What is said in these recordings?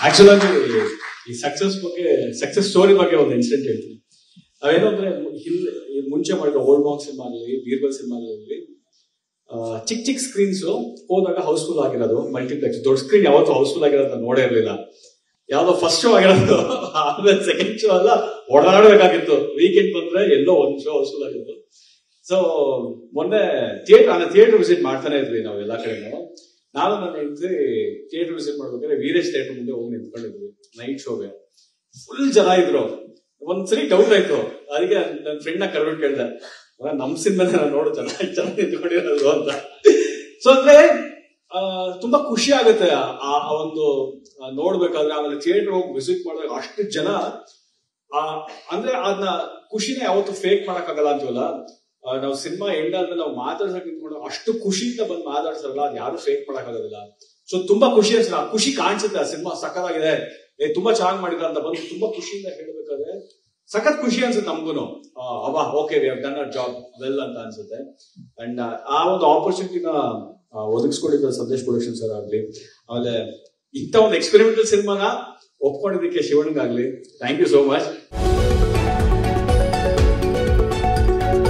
actual ಆಗಿ ಈ success ಬಗ್ಗೆ ಸಕ್ಸಸ್ ಸ್ಟೋರಿ ಬಗ್ಗೆ ಒಂದು ಇನ್ಸಿಡೆಂಟ್ ಹೇಳ್ತೀನಿ ಅವೇನು ಅಂದ್ರೆ ಹಿಂದೆ ಈ ಮುಂಚೆ ಮಾಡಿರೋ ಓಲ್ಡ್ ಮಾಂಗ್ ಸಿನಿಮಾ ಆಗಲಿ ಬೀರ್ಬಲ್ ಸಿನಿಮಾ ಆಗಲಿ ಚಿಕ್ಕ ಚಿಕ್ಕ ಸ್ಕ್ರೀನ್ಸ್ ಹೋದಾಗ ಹೌಸ್ಫುಲ್ ಆಗಿರೋದು ಮಲ್ಟಿಪ್ಲೆಕ್ಸ್ ದೊಡ್ಡ ಸ್ಕ್ರೀನ್ ಯಾವತ್ತೂ ಹೌಸ್ಫುಲ್ ಆಗಿರೋದು ನೋಡೇ ಇರಲಿಲ್ಲ ಯಾವ್ದೋ ಫಸ್ಟ್ ಶೋ ಆಗಿರೋದು ಆಮೇಲೆ ಸೆಕೆಂಡ್ ಶೋ ಎಲ್ಲ ಓಡಾಡಬೇಕಾಗಿತ್ತು ವೀಕೆಂಡ್ ಬಂದ್ರೆ ಎಲ್ಲೋ ಒಂದ್ ಶೋ ಹೌಸ್ಫುಲ್ ಆಗಿತ್ತು ಸೊ ಮೊನ್ನೆ ಥಿಯೇಟರ್ ಅಂದ್ರೆ ಥಿಯೇಟರ್ ವಿಸಿಟ್ ಮಾಡ್ತಾನೆ ಇದ್ವಿ ನಾವು ಎಲ್ಲಾ ಕಡೆನೂ ನಾನು ನನ್ನ ಹೆಂಡತಿ ಥಿಯೇಟರ್ ವಿಸಿಟ್ ಮಾಡ್ಬೇಕಾದ್ರೆ ವೀರೇಶ್ ಥಿಯೇಟರ್ ಮುಂದೆ ಹೋಗಿ ನಿಂತ್ಕೊಂಡಿದ್ವಿ ನೈಟ್ ಶೋಗೆ ಫುಲ್ ಜನ ಇದ್ರು ಒಂದ್ಸರಿ ಡೌಟ್ ಆಯ್ತು ಅದಕ್ಕೆ ನನ್ನ ಫ್ರೆಂಡ್ ನ ಕರ್ಬಿಟ್ಟು ಕೇಳ್ದೆ "ಮಗ, ನಮ್ ಸಿನಿಮಾ ನಾನು ನೋಡು ಚೆನ್ನಾಗಿ ಚೆನ್ನಾಗಿ ನಿಂತ್ಕೊಂಡಿರೋದು ಅಂತ ಸೊ ಅಂದ್ರೆ ಆ, ತುಂಬಾ ಖುಷಿ ಆಗುತ್ತೆ ಆ ಆ ಒಂದು ಆ, ನೋಡ್ಬೇಕಾದ್ರೆ ಆಮೇಲೆ ಥಿಯೇಟರ್ ಹೋಗಿ ವಿಸಿಟ್ ಮಾಡಿದಾಗ ಅಷ್ಟು ಜನ ಆ, ಅಂದ್ರೆ ಅದನ್ನ ಖುಷಿನ ಯಾವತ್ತು ಫೇಕ್ ಮಾಡಕ್ಕಾಗಲ್ಲ ಅಂತೀವಲ್ಲ ಆ, ನಾವು ಸಿನಿಮಾ ಎಂಡ್ ಆದ್ಮೇಲೆ ನಾವು ಮಾತಾಡ್ಸಕ್ ನಿಂತ್ಕೊಂಡು ಅಷ್ಟು ಖುಷಿಯಿಂದ ಬಂದು ಮಾತಾಡ್ಸಲ್ಲ ಅದು ಯಾರು ಫೇಕ್ ಮಾಡಕ್ಕಾಗೋದಿಲ್ಲ ಸೊ ತುಂಬಾ ಖುಷಿ ಅನ್ಸ ಖುಷಿ ಕಾಣಿಸುತ್ತೆ ಆ ಸಿನಿಮಾ ಸಖತ್ತಾಗಿದೆ ಏ ತುಂಬಾ ಚೆನ್ನಾಗಿ ಮಾಡಿದ ಅಂತ ಬಂದು ತುಂಬಾ ಖುಷಿಯಿಂದ ಹೇಳ್ಬೇಕಾದ್ರೆ ಸಖತ್ ಖುಷಿ ಅನ್ಸುತ್ತೆ ನಮ್ಗೂನು ಆ, ಅವ okay we have done a job well ಅಂತ ಅನ್ಸುತ್ತೆ ಅಂಡ್ ಆ ಒಂದು ಆಪರ್ಚುನಿಟಿನ ಒದಗಿಸ್ಕೊಂಡಿದ್ದ ಸಂದೇಶ್ ಪ್ರೊಡಕ್ಷನ್ ಸರ್ ಆಗ್ಲಿ ಆಮೇಲೆ ಇಂಥ ಒಂದು ಎಕ್ಸ್ಪೆರಿಮೆಂಟಲ್ ಸಿನಿಮಾನ ಒಪ್ಕೊಂಡಿದ್ದಕ್ಕೆ ಶಿವಣ್ಣಗಾಗ್ಲಿ ಥ್ಯಾಂಕ್ ಯು ಸೋ ಮಚ್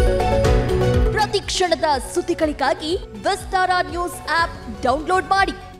ಪ್ರತಿ ಕ್ಷಣದ ಸುದ್ದಿಗಳಿಗಾಗಿ ವಿಸ್ತಾರ ನ್ಯೂಸ್ ಆಪ್ ಡೌನ್ಲೋಡ್ ಮಾಡಿ